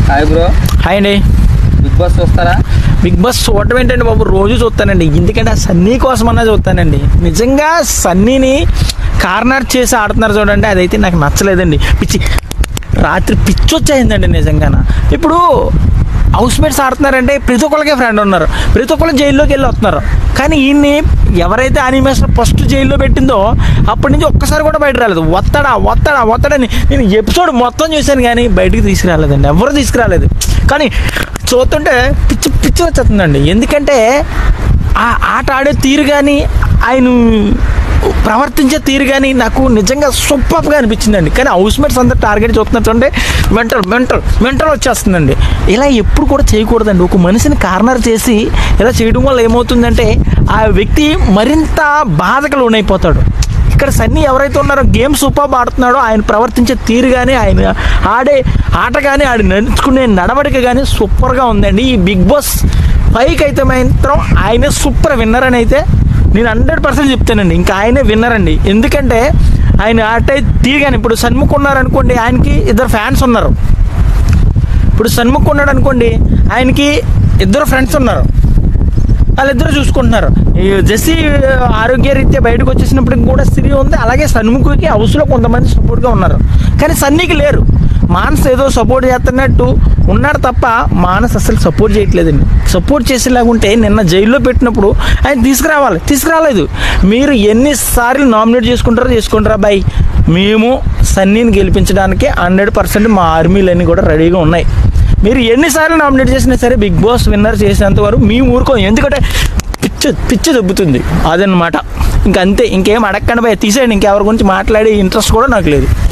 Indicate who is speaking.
Speaker 1: hi bro
Speaker 2: hi అండి
Speaker 1: big boss చూస్తారా
Speaker 2: big boss చూడటం ఏంటంటే బాబు రోజు చూస్తానండి ఎందుకంటే ఆ సన్నీ కోసమన్నా చూస్తానండి నిజంగా సన్నీని కార్నర్ చేసి ఆడుతున్నారు చూడండి అదైతే నాకు నచ్చలేదండి పిచ్చి రాత్రి పిచ్చి వచ్చేసిందండి నిజంగా ఇప్పుడు హౌస్ మేట్స్ ఆడుతున్నారంటే ప్రతి ఒక్కరికి ఫ్రెండ్ ఉన్నారు ప్రతి ఒక్కరు జైల్లోకి వెళ్ళి వస్తున్నారు కానీ ఈయన్ని ఎవరైతే అనిమేషన్ ఫస్ట్ జైల్లో పెట్టిందో అప్పటి నుంచి ఒక్కసారి కూడా బయట రాలేదు ఒత్తడా ఒత్తడా ఒత్తడని నేను ఎపిసోడ్ మొత్తం చూశాను కానీ బయటికి తీసుకురాలేదండి ఎవరు తీసుకురాలేదు కానీ చూస్తుంటే పిచ్చి పిచ్చి వచ్చేస్తుందండి ఎందుకంటే ఆ ఆట ఆడే తీరు కానీ ఆయన ప్రవర్తించే తీరు కానీ నాకు నిజంగా సూపర్గా అనిపించిందండి కానీ హౌస్ మేట్స్ అందరు టార్గెట్ చూస్తున్నట్టుంటే మెంటల్ మెంటల్ మెంటల్ వచ్చేస్తుందండి ఇలా ఎప్పుడు కూడా చేయకూడదండి ఒక మనిషిని కార్నర్ చేసి ఇలా చేయడం వల్ల ఏమవుతుందంటే ఆ వ్యక్తి మరింత బాధకు లోనైపోతాడు ఇక్కడ సన్నీ ఎవరైతే ఉన్నారో గేమ్ సూపర్ ఆడుతున్నాడో ఆయన ప్రవర్తించే తీరు కానీ ఆయన ఆడే ఆట కానీ ఆడి నడుచుకునే నడవడిక కానీ సూపర్గా ఉందండి ఈ బిగ్ బాస్ పైకి అయితే మాత్రం ఆయనే సూపర్ విన్నర్ అని అయితే నేను హండ్రెడ్ పర్సెంట్ చెప్తానండి ఇంకా ఆయనే విన్నర్ అండి ఎందుకంటే ఆయన ఆట తీరు కానీ ఇప్పుడు సన్ముఖ్ ఉన్నారనుకోండి ఆయనకి ఇద్దరు ఫ్యాన్స్ ఉన్నారు ఇప్పుడు సన్ముఖ్ ఉన్నాడు అనుకోండి ఆయనకి ఇద్దరు ఫ్రెండ్స్ ఉన్నారు వాళ్ళిద్దరు చూసుకుంటున్నారు ఈ జెస్సీ ఆరోగ్య రీత్యా బయటకు వచ్చేసినప్పుడు కూడా స్త్రీ ఉంది అలాగే సన్ముఖికి హౌస్లో కొంతమంది సపోర్ట్గా ఉన్నారు కానీ సన్నీకి లేరు మానస్ ఏదో సపోర్ట్ చేస్తున్నట్టు ఉన్నాడు తప్ప మానస్ అసలు సపోర్ట్ చేయట్లేదండి సపోర్ట్ చేసేలాగుంటే నిన్న జైల్లో పెట్టినప్పుడు ఆయన తీసుకురావాలి తీసుకురాలేదు మీరు ఎన్నిసార్లు నామినేట్ చేసుకుంటారో చేసుకుంటారా బాయ్ మేము సన్నీని గెలిపించడానికి హండ్రెడ్ పర్సెంట్ మా ఆర్మీలన్నీ కూడా రెడీగా ఉన్నాయి మీరు ఎన్నిసార్లు నామినేట్ చేసినా సరే బిగ్ బాస్ విన్నర్ చేసేంత వరకు మీ ఊరుకో ఎందుకంటే పిచ్చి పిచ్చి దెబ్బతుంది అదనమాట ఇంకంతే ఇంకేం అడగకండి భయ తీసేయండి ఇంకెవరి గురించి మాట్లాడే ఇంట్రెస్ట్ కూడా నాకు లేదు